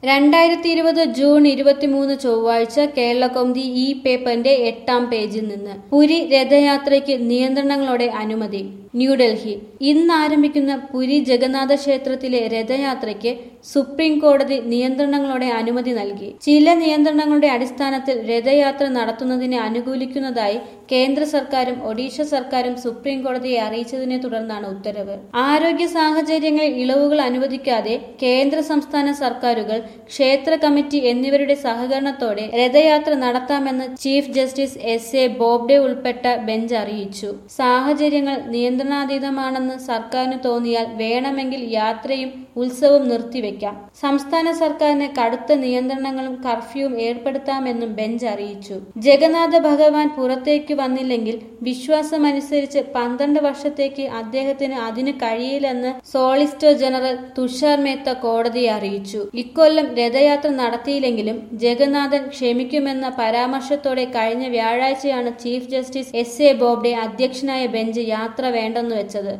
രണ്ടായിരത്തി ഇരുപത് ജൂൺ ഇരുപത്തിമൂന്ന് ചൊവ്വാഴ്ച കേരളകൗമുദി ഈ പേപ്പറിന്റെ എട്ടാം പേജിൽ നിന്ന് പുരി രഥയാത്രയ്ക്ക് നിയന്ത്രണങ്ങളോടെ അനുമതി ന്യൂഡൽഹി ഇന്ന് ആരംഭിക്കുന്ന പുരി ജഗന്നാഥ ക്ഷേത്രത്തിലെ രഥയാത്രയ്ക്ക് സുപ്രീം കോടതി നിയന്ത്രണങ്ങളോടെ അനുമതി നൽകി ചില നിയന്ത്രണങ്ങളുടെ അടിസ്ഥാനത്തിൽ രഥയാത്ര നടത്തുന്നതിനെ അനുകൂലിക്കുന്നതായി കേന്ദ്ര സർക്കാരും ഒഡീഷ സർക്കാരും സുപ്രീം കോടതിയെ അറിയിച്ചതിനെ തുടർന്നാണ് ഉത്തരവ് ആരോഗ്യ സാഹചര്യങ്ങളിൽ ഇളവുകൾ അനുവദിക്കാതെ കേന്ദ്ര സംസ്ഥാന സർക്കാരുകൾ ക്ഷേത്ര കമ്മിറ്റി എന്നിവരുടെ സഹകരണത്തോടെ രഥയാത്ര നടത്താമെന്ന് chief justice S A Bobde ഉൾപ്പെട്ട ബെഞ്ച് അറിയിച്ചു സാഹചര്യങ്ങൾ നിയന്ത്രണാതീതമാണെന്ന് സർക്കാരിന് തോന്നിയാൽ വേണമെങ്കിൽ യാത്രയും ഉത്സവം നിർത്തിവെക്കാം സംസ്ഥാന സർക്കാരിന് കടുത്ത നിയന്ത്രണങ്ങളും കർഫ്യൂവും ഏർപ്പെടുത്താമെന്നും ബെഞ്ച് അറിയിച്ചു ജഗന്നാഥ ഭഗവാൻ പുറത്തേക്ക് വന്നില്ലെങ്കിൽ വിശ്വാസമനുസരിച്ച് പന്ത്രണ്ട് വർഷത്തേക്ക് അദ്ദേഹത്തിന് അതിന് കഴിയില്ലെന്ന് സോളിസിറ്റർ ജനറൽ തുഷാർ മേത്ത കോടതിയെ അറിയിച്ചു ഇക്കൊല്ലം രഥയാത്ര നടത്തിയില്ലെങ്കിലും ജഗന്നാഥൻ ക്ഷമിക്കുമെന്ന പരാമർശത്തോടെ കഴിഞ്ഞ വ്യാഴാഴ്ചയാണ് chief justice S A Bobde അധ്യക്ഷനായ ബെഞ്ച് യാത്ര വേണ്ടെന്ന് വെച്ചത്